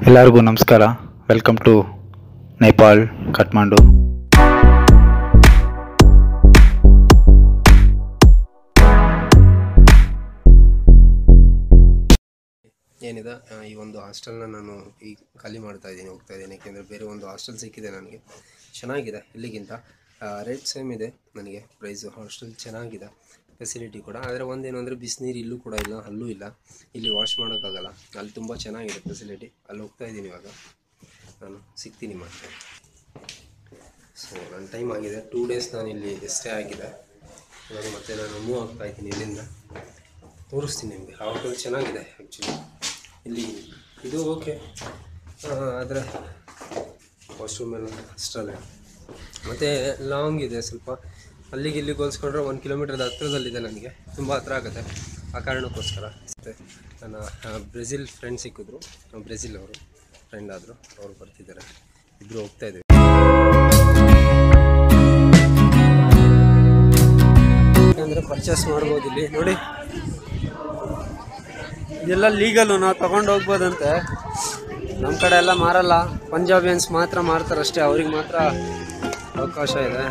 ಎಲ್ಲರಿಗೂ ನಮಸ್ಕಾರ welcome to Nepal Kathmandu ಏನಿದೆ ಆ, ಈ ಒಂದು ಹಾಸ್ಟೆಲ್ನ ನಾನು ಈಗ ಖಾಲಿ ಮಾಡ್ತಾ ಇದ್ದೀನಿ ಹೋಗ್ತಾ ಇದ್ದೀನಿ ಯಾಕೆಂದರೆ ಬೇರೆ ಒಂದು ಹಾಸ್ಟೆಲ್ ಸಿಕ್ಕಿದೆ ನನಗೆ ಚೆನ್ನಾಗಿದೆ ಇಲ್ಲಿಗಿಂತ ರೇಟ್ ಸೇಮ್ ಇದೆ ನನಗೆ ಪ್ರೈಸು ಹಾಸ್ಟೆಲ್ ಚೆನ್ನಾಗಿದೆ ಫೆಸಿಲಿಟಿ ಕೂಡ ಆದರೆ ಒಂದೇನು ಅಂದರೆ ಬಿಸಿನೀರು ಇಲ್ಲೂ ಕೂಡ ಇಲ್ಲ ಅಲ್ಲೂ ಇಲ್ಲ ಇಲ್ಲಿ ವಾಶ್ ಮಾಡೋಕ್ಕಾಗಲ್ಲ ಅಲ್ಲಿ ತುಂಬ ಚೆನ್ನಾಗಿದೆ ಫೆಸಿಲಿಟಿ ಅಲ್ಲಿ ಹೋಗ್ತಾ ಇದ್ದೀನಿ ಇವಾಗ ನಾನು ಸಿಗ್ತೀನಿ ಮತ್ತೆ ಸೊ ನನ್ನ ಟೈಮ್ ಆಗಿದೆ ಟೂ ಡೇಸ್ ನಾನು ಇಲ್ಲಿ ಸ್ಟೇ ಆಗಿದೆ ಇವಾಗ ಮತ್ತೆ ನಾನು ಮೂವ್ ಆಗ್ತಾ ಇದ್ದೀನಿ ಇಲ್ಲಿಂದ ತೋರಿಸ್ತೀನಿ ನಿಮಗೆ ಹಾಟೆಲ್ ಚೆನ್ನಾಗಿದೆ ಆ್ಯಕ್ಚುಲಿ ಇಲ್ಲಿ ಇದು ಓಕೆ ಆದರೆ ವಾಶ್ರೂಮ್ ಎಲ್ಲ ಅಷ್ಟರಲ್ಲೇ ಮತ್ತು ಲಾಂಗ್ ಇದೆ ಸ್ವಲ್ಪ ಅಲ್ಲಿಗೆ ಇಲ್ಲಿಗೆ ಹೋಲಿಸ್ಕೊಂಡ್ರೆ ಒಂದು ಕಿಲೋಮೀಟರ್ ಹತ್ರದಲ್ಲಿದೆ ನನಗೆ ತುಂಬ ಹತ್ರ ಆಗುತ್ತೆ ಆ ಕಾರಣಕ್ಕೋಸ್ಕರ ಮತ್ತೆ ನನ್ನ ಆ, ಬ್ರೆಜಿಲ್ ಫ್ರೆಂಡ್ ಸಿಕ್ಕಿದ್ರು ಆ, ಬ್ರೆಜಿಲ್ ಅವರು ಫ್ರೆಂಡ್ ಆದರು ಅವರು ಬರ್ತಿದ್ದಾರೆ ಇಬ್ಬರು ಹೋಗ್ತಾ ಇದ್ದೀವಿ ಯಾಕಂದರೆ ಪರ್ಚೇಸ್ ಮಾಡ್ಬೋದು ಇಲ್ಲಿ ನೋಡಿ ಇದೆಲ್ಲ ಲೀಗಲು ನಾವು ತಗೊಂಡು ಹೋಗ್ಬೋದಂತೆ ನಮ್ಮ ಕಡೆ ಎಲ್ಲ ಮಾರಲ್ಲ ಪಂಜಾಬಿಯನ್ಸ್ ಮಾತ್ರ ಮಾರ್ತಾರೆ ಅಷ್ಟೇ ಅವ್ರಿಗೆ ಮಾತ್ರ ಅವಕಾಶ ಇದೆ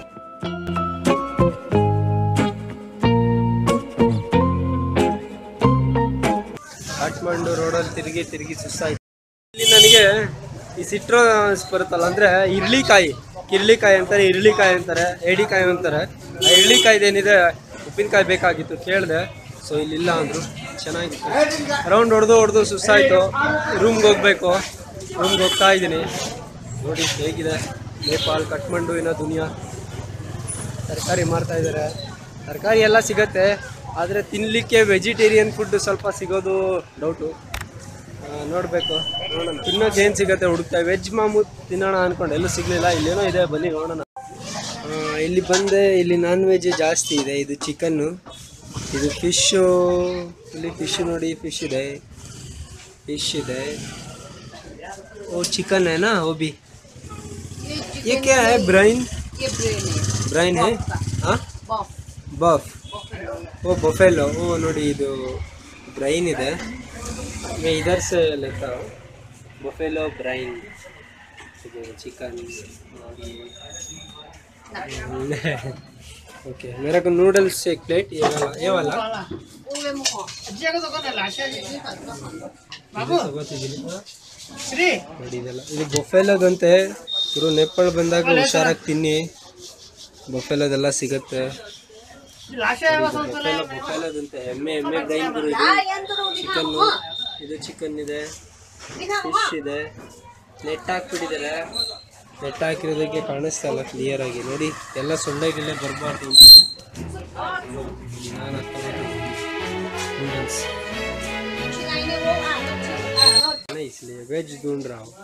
ಕಾಠ್ಮಂಡು ರೋಡಲ್ಲಿ ತಿರುಗಿ ತಿರುಗಿ ಸುಸ್ತಾಯ್ತು ಇಲ್ಲಿ ನನಗೆ ಈ ಸಿಟ್ರೋಸ್ ಬರುತ್ತಲ್ಲ ಅಂದರೆ ಇರ್ಲಿಕಾಯಿ ಕಿರ್ಲಿಕಾಯಿ ಅಂತಾರೆ ಇರ್ಲಿಕಾಯಿ ಅಂತಾರೆ ಏಡಿಕಾಯಿ ಅಂತಾರೆ ಆ ಇರ್ಲಿಕಾಯ್ದೇನಿದೆ ಉಪ್ಪಿನಕಾಯಿ ಬೇಕಾಗಿತ್ತು ಕೇಳಿದೆ ಸೊ ಇಲ್ಲಿಲ್ಲ ಅಂದರು ಚೆನ್ನಾಗಿತ್ತು ರೌಂಡ್ ಹೊಡೆದು ಹೊಡೆದು ಸುಸ್ತಾಯಿತು ರೂಮ್ಗೆ ಹೋಗ್ಬೇಕು ರೂಮ್ಗೆ ಹೋಗ್ತಾ ಇದ್ದೀನಿ ನೋಡಿ ಹೇಗಿದೆ ನೇಪಾಲ್ ಕಠ್ಮಂಡುವಿನ ದುನಿಯಾ ತರಕಾರಿ ಮಾರ್ತಾ ಇದ್ದಾರೆ ತರಕಾರಿ ಎಲ್ಲ ಸಿಗತ್ತೆ ಆದರೆ ತಿನ್ನಲಿಕ್ಕೆ ವೆಜಿಟೇರಿಯನ್ ಫುಡ್ ಸ್ವಲ್ಪ ಸಿಗೋದು ಡೌಟು ನೋಡಬೇಕು ನೋಡೋಣ ತಿನ್ನೋಕೆ ಏನು ಸಿಗತ್ತೆ ಹುಡುಕ್ತಾ ವೆಜ್ ಮಾಮೂತ್ ತಿನ್ನೋಣ ಅನ್ಕೊಂಡು ಎಲ್ಲೂ ಸಿಗಲಿಲ್ಲ ಇಲ್ಲೇನೋ ಇದೆ ಬನ್ನಿ ನೋಡೋಣ ಆ, ಇಲ್ಲಿ ಬಂದೆ ಇಲ್ಲಿ ನಾನ್ ವೆಜ್ ಜಾಸ್ತಿ ಇದೆ ಇದು ಚಿಕನ್ನು ಇದು ಫಿಶ್ಶು ಇಲ್ಲಿ ಫಿಶ್ ನೋಡಿ ಫಿಶ್ ಇದೆ ಫಿಶ್ ಇದೆ ಓ ಚಿಕನ್ है ना वो भी ये क्या है ब्राइन ये ब्रेन है ಬ್ರೈನ್ है हाँ बफ ಬಫ್ ಓ ಬಫೆಲೋ ಓ ನೋಡಿ ಇದು ಬ್ರೈನ್ ಇದೆ मैं इधर से लेता हूँ बफेलो ब्राइन ಇದು चिकन ओके मेरे को नूडल्स एक प्लेट ये वाला ये वाला उवे मुखो ಇದು ತಗೋತಿದ್ದೀನಿ ನೋಡಿ ಇದೆಲ್ಲ ಇದು ಬೊಫೆಲೋದಂತೆ ಇವರು ನೇಪಾಳ ಬಂದಾಗ ಹುಷಾರಾಗಿ ತಿನ್ನಿ ಬೊಫೆಲೋದೆಲ್ಲ ಸಿಗತ್ತೆ ಬೊಫೆಲೋ ಬೊಫೆಲೋದಂತೆ ಎಮ್ಮೆ ಎಮ್ಮೆ ಬ್ರೈನ್ ಇದು ಚಿಕನ್ ಇದು ಚಿಕನ್ ಇದೆ ಫಿಶ್ ಇದೆ ನೆಟ್ ಹಾಕ್ಬಿಟ್ಟಿದ್ದಾರೆ ನೆಟ್ ಹಾಕಿರೋದಕ್ಕೆ ಕಾಣಿಸ್ತಾ ಇಲ್ಲ ಕ್ಲಿಯರ್ ಆಗಿ ನೋಡಿ ಎಲ್ಲ ಸೊಳ್ಳೆ ಗಿಳ್ಳೆ ಬರಬಾರ್ದು ನಾನು ನೂಡಲ್ಸ್ इसलिए वेज ढूंढ रहा हूँ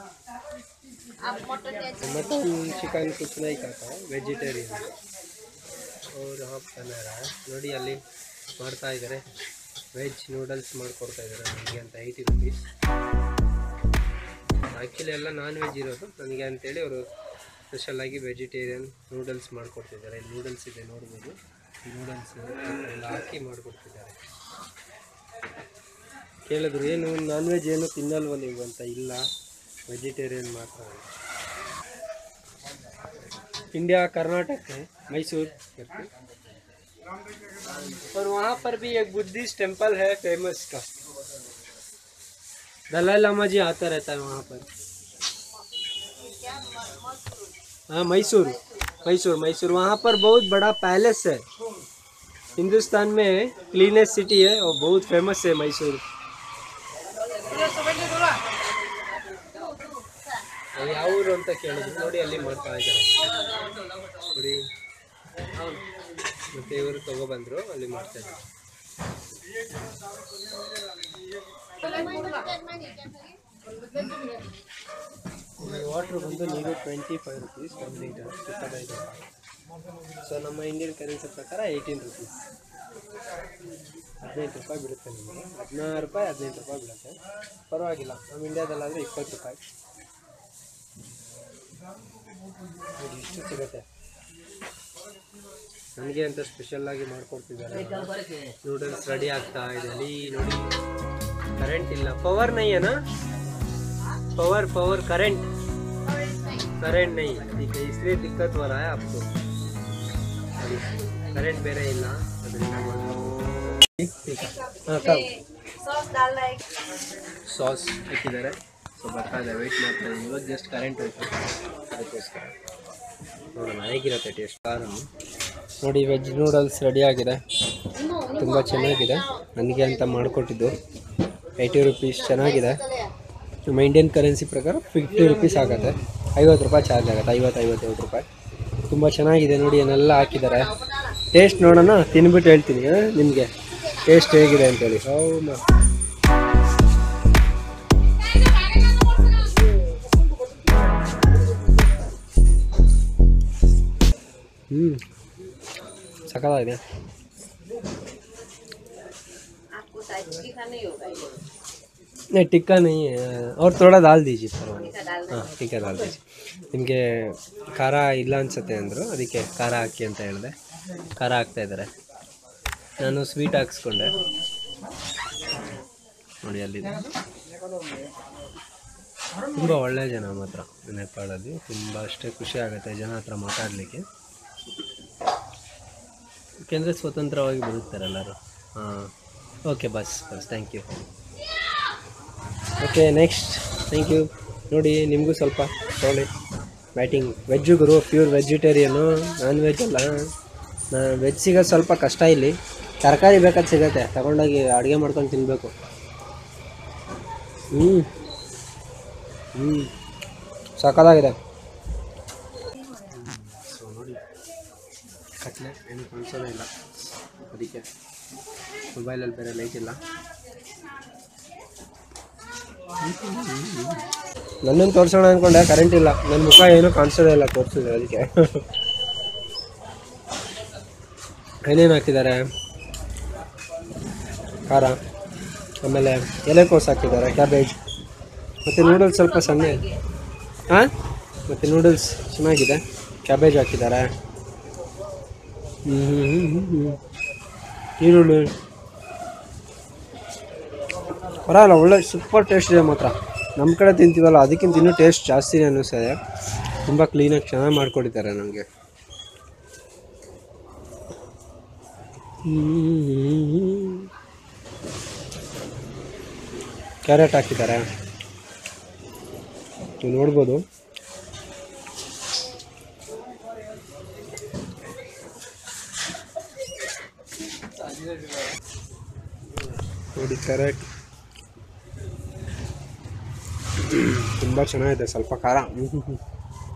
मटन चिकन कुछ नहीं खाता है ವೆಜಿಟೇರಿಯನ್ ಅವ್ರು ಹಾಕ್ತಾನೆ ನೋಡಿ ಅಲ್ಲಿ ಮಾಡ್ತಾ ಇದ್ದಾರೆ ವೆಜ್ ನೂಡಲ್ಸ್ ಮಾಡ್ಕೊಡ್ತಾ ಇದ್ದಾರೆ ನನಗೆ ಅಂತ ಏಯ್ಟಿ ರುಪೀಸ್ ಆ್ಯಕ್ಚುಲಿ ಎಲ್ಲ ನಾನ್ ವೆಜ್ ಇರೋದು ನನಗೆ ಅಂತೇಳಿ ಅವರು ಸ್ಪೆಷಲಾಗಿ ವೆಜಿಟೇರಿಯನ್ ನೂಡಲ್ಸ್ ಮಾಡಿಕೊಡ್ತಿದ್ದಾರೆ ನೂಡಲ್ಸ್ ಇದೆ ನೋಡ್ಬೋದು ನೂಡಲ್ಸ್ ಎಲ್ಲ ಹಾಕಿ ಮಾಡಿಕೊಡ್ತಿದ್ದಾರೆ ಕೇಳಿದ್ರು ಏನು ನಾನ್ ವೆಜ್ ಏನು ತಿನ್ನಲ್ವ ನೀವು ಅಂತ ಇಲ್ಲ ವೆಜಿಟೇರಿಯನ್ ಮಾತ್ರ इंडिया कर्नाटक है मैसूर करके और वहाँ पर भी एक बुद्धिस्ट टेम्पल है फेमस का दलाई लामा जी आता रहता है वहाँ पर हाँ मैसूर मैसूर मैसूर वहाँ पर बहुत बड़ा पैलेस है हिंदुस्तान में क्लीनेस्ट सिटी है और बहुत फेमस है मैसूर ಯಾವ ಊರು ಅಂತ ಕೇಳಿದ್ರು ನೋಡಿ ಅಲ್ಲಿ ಮಾಡ್ತಾ ಇದ್ದಾರೆ ನೋಡಿ ಮತ್ತೆ ಇವರು ತಗೊಬಂದ್ರು ಅಲ್ಲಿ ಮಾಡ್ತಾ ಇದ್ದಾರೆ ವಾಟ್ರ್ ಬಂದು ನೀರು ಟ್ವೆಂಟಿ ಫೈವ್ ರುಪೀಸ್ ಒಂದು ಲೀಟರ್ ಇಪ್ಪತ್ತೈದು ರೂಪಾಯಿ ಸೊ ನಮ್ಮ ಇಂಡಿಯನ್ ಕರೆನ್ಸಿ ಪ್ರಕಾರ ಏಯ್ಟೀನ್ ರುಪೀಸ್ ಹದಿನೆಂಟು ರೂಪಾಯಿ ಬೀಳುತ್ತೆ ನಿಮಗೆ ಹದಿನಾರು ರೂಪಾಯಿ ಹದಿನೆಂಟು ರೂಪಾಯಿ ಬೀಳುತ್ತೆ ಪರವಾಗಿಲ್ಲ ನಮ್ಮ ಇಂಡಿಯಾದಲ್ಲಾದರೆ ಇಪ್ಪತ್ತು ರೂಪಾಯಿ ನೋಡಿ ಇಷ್ಟು ಸಿಗುತ್ತೆ ನನಗೆ ಅಂತ ಸ್ಪೆಷಲ್ ಆಗಿ ಮಾಡ್ಕೊಡ್ತಿದ್ದಾರೆ ನೂಡಲ್ಸ್ ರೆಡಿ ಆಗ್ತಾ ಇದೆ ಅಲ್ಲಿ ನೋಡಿ ಕರೆಂಟ್ ಇಲ್ಲ ಪವರ್ ನೈ ಏನಾ पावर पावर करंट करंट नहीं ठीक है इसलिए दिक्कत हो रहा है आपको करंट ಬೇರೆ ಇಲ್ಲ ಅದರಿಂದ सॉस डालना है ಸಾಸ್ ಹಾಕಿದ್ದಾರೆ ಸೊ ಬರ್ತಾ ಇದೆ ವೆಯ್ಟ್ ಮಾಡ್ತಾ ಇದ್ದೀನಿ ಇವಾಗ ಜಸ್ಟ್ ಕರೆಂಟ್ ಹೋಯ್ತು ಅದಕ್ಕೋಸ್ಕರ ನೋಡೋಣ ಹೇಗಿರುತ್ತೆ ಟೇಸ್ಟ್ ಖಾರ ನೋಡಿ ವೆಜ್ ನೂಡಲ್ಸ್ ರೆಡಿ ಆಗಿದೆ ತುಂಬ ಚೆನ್ನಾಗಿದೆ ನನಗೆ ಅಂತ ಮಾಡಿಕೊಟ್ಟಿದ್ದು ಏಯ್ಟಿ ರುಪೀಸ್ ಚೆನ್ನಾಗಿದೆ ನಮ್ಮ ಇಂಡಿಯನ್ ಕರೆನ್ಸಿ ಪ್ರಕಾರ ಫಿಫ್ಟಿ ರುಪೀಸ್ ಆಗುತ್ತೆ ಐವತ್ತು ರೂಪಾಯಿ ಚಾರ್ಜ್ ಆಗುತ್ತೆ ಐವತ್ತು ಐವತ್ತೈದು ರೂಪಾಯಿ ತುಂಬ ಚೆನ್ನಾಗಿದೆ ನೋಡಿ ಏನೆಲ್ಲ ಹಾಕಿದ್ದಾರೆ ಟೇಸ್ಟ್ ನೋಡೋಣ ತಿನ್ಬಿಟ್ಟು ಹೇಳ್ತೀನಿ ನಿಮಗೆ ಟೇಸ್ಟ್ ಹೇಗಿದೆ ಅಂತೇಳಿ ಹೌದು हम्म सकालाಗಿದೆ आपको शायद तीखा नहीं होगा ये नहीं टिक्का नहीं है और थोड़ा डाल दीजिए परवाइल्ला तीखा डालना ಹಾಂ ಟಿಕ್ಕ डाल दीजिए ನಿಮಗೆ ಖಾರ ಇಲ್ಲ ಅನ್ಸುತ್ತೆ ಅಂದರು ಅದಕ್ಕೆ ಖಾರ ಹಾಕಿ ಅಂತ ಹೇಳಿದೆ ಖಾರ ಹಾಕ್ತಾ ಇದ್ದಾರೆ ನಾನು ಸ್ವೀಟ್ ಹಾಕ್ಸ್ಕೊಂಡೆ ನೋಡಿ ಅಲ್ಲಿದೆ ತುಂಬ ಒಳ್ಳೆ ಜನ ಮಾತ್ರ ನೇಪಾಳಲ್ಲಿ ತುಂಬ ಅಷ್ಟೇ ಖುಷಿ ಆಗುತ್ತೆ ಜನ ಹತ್ರ ಮಾತಾಡಲಿಕ್ಕೆ ಯಾಕೆಂದರೆ ಸ್ವತಂತ್ರವಾಗಿ ಬದುಕ್ತಾರೆ ಎಲ್ಲರೂ ಹಾಂ ಓಕೆ ಬಸ್ ಬಸ್ thank you okay next thank you ನೋಡಿ ನಿಮಗೂ ಸ್ವಲ್ಪ ತೊಗೊಳ್ಳಿ ಬ್ಯಾಟಿಂಗ್ ವೆಜ್ಜು ಗುರು ಪ್ಯೂರ್ ವೆಜಿಟೇರಿಯನು ನಾನ್ ವೆಜ್ ಅಲ್ಲ ವೆಜ್ ಸಿಗೋದು ಸ್ವಲ್ಪ ಕಷ್ಟ ಇಲ್ಲಿ ತರಕಾರಿ ಬೇಕಾದ ಸಿಗತ್ತೆ ತಗೊಂಡೋಗಿ ಅಡುಗೆ ಮಾಡ್ಕೊಂಡು ತಿನ್ನಬೇಕು ಹ್ಞೂ ಹ್ಞೂ ಸಕ್ಕತ್ತಾಗಿದೆ ಸೊ ನೋಡಿ ಕತ್ಲೆ ಏನು ಕಾಣಿಸೋದೇ ಇಲ್ಲ ಅದಕ್ಕೆ ಮೊಬೈಲಲ್ಲಿ ಬೇರೆ ಲೈಟ್ ಇಲ್ಲ ನನ್ನನ್ನು ತೋರಿಸೋಣ ಅಂದ್ಕೊಂಡೆ ಕರೆಂಟ್ ಇಲ್ಲ ನನ್ನ ಮುಖ ಏನೂ ಕಾಣಿಸೋದೇ ಇಲ್ಲ ತೋರಿಸಿದೆ ಅದಕ್ಕೆ ಏನೇನು ಹಾಕಿದ್ದಾರೆ ಖಾರ ಆಮೇಲೆ ಎಲೆಕೋಸು ಹಾಕಿದ್ದಾರೆ ಕ್ಯಾಬೇಜ್ ಮತ್ತು ನೂಡಲ್ಸ್ ಸ್ವಲ್ಪ ಸಣ್ಣ ಹಾಂ ಮತ್ತು ನೂಡಲ್ಸ್ ಚೆನ್ನಾಗಿದೆ ಕ್ಯಾಬೇಜ್ ಹಾಕಿದ್ದಾರೆ ಹ್ಞೂ ಹ್ಞೂ ಹ್ಞೂ ಹ್ಞೂ ಈರುಳ್ಳಿ ಪರವಾಗಿಲ್ಲ ಒಳ್ಳೆ ಸೂಪರ್ ಟೇಸ್ಟ್ ಇದೆ ಮಾತ್ರ ನಮ್ಮ ಕಡೆ ತಿಂತೀವಲ್ಲ ಅದಕ್ಕಿಂತ ಇನ್ನೂ ಟೇಸ್ಟ್ ಜಾಸ್ತಿನೇ ಅನ್ನಿಸ್ತದೆ ತುಂಬ ಕ್ಲೀನಾಗಿ ಚೆನ್ನಾಗಿ ಮಾಡಿಕೊಟ್ಟಿದ್ದಾರೆ ನಮಗೆ ಕ್ಯಾರೆಟ್ ಹಾಕಿದ್ದಾರೆ ನೀವು ನೋಡ್ಬೋದು ನೋಡಿ ಕ್ಯಾರೆಟ್ ತುಂಬ ಚೆನ್ನಾಗಿದೆ ಸ್ವಲ್ಪ ಖಾರ ಹ್ಮ್ ಹ್ಮ್ ಹ್ಮ್.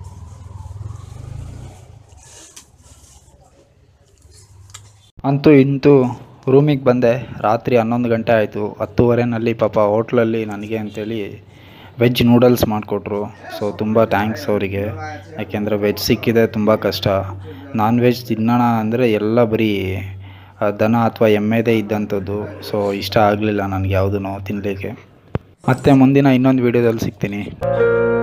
ಅಂತೂ ಇಂತೂ ರೂಮಿಗೆ ಬಂದೆ ರಾತ್ರಿ ಹನ್ನೊಂದು ಗಂಟೆ ಆಯಿತು ಹತ್ತುವರೆನಲ್ಲಿ ಪಾಪ ಹೋಟ್ಲಲ್ಲಿ ನನಗೆ ಅಂತೇಳಿ ವೆಜ್ ನೂಡಲ್ಸ್ ಮಾಡಿಕೊಟ್ರು ಸೊ ತುಂಬ ಥ್ಯಾಂಕ್ಸ್ ಅವರಿಗೆ ಯಾಕೆಂದರೆ ವೆಜ್ ಸಿಕ್ಕಿದೆ ತುಂಬ ಕಷ್ಟ ನಾನ್ ವೆಜ್ ತಿನ್ನೋಣ ಅಂದರೆ ಎಲ್ಲ ಬರೀ ಆ, ದನ ಅಥವಾ ಎಮ್ಮೆದೇ ಇದ್ದಂಥದ್ದು ಸೊ ಇಷ್ಟ ಆಗಲಿಲ್ಲ ನನಗೆ ಯಾವುದೂ ತಿನ್ನಲಿಕ್ಕೆ ಮತ್ತೆ ಮುಂದಿನ ಇನ್ನೊಂದು ವೀಡಿಯೋದಲ್ಲಿ ಸಿಗ್ತೀನಿ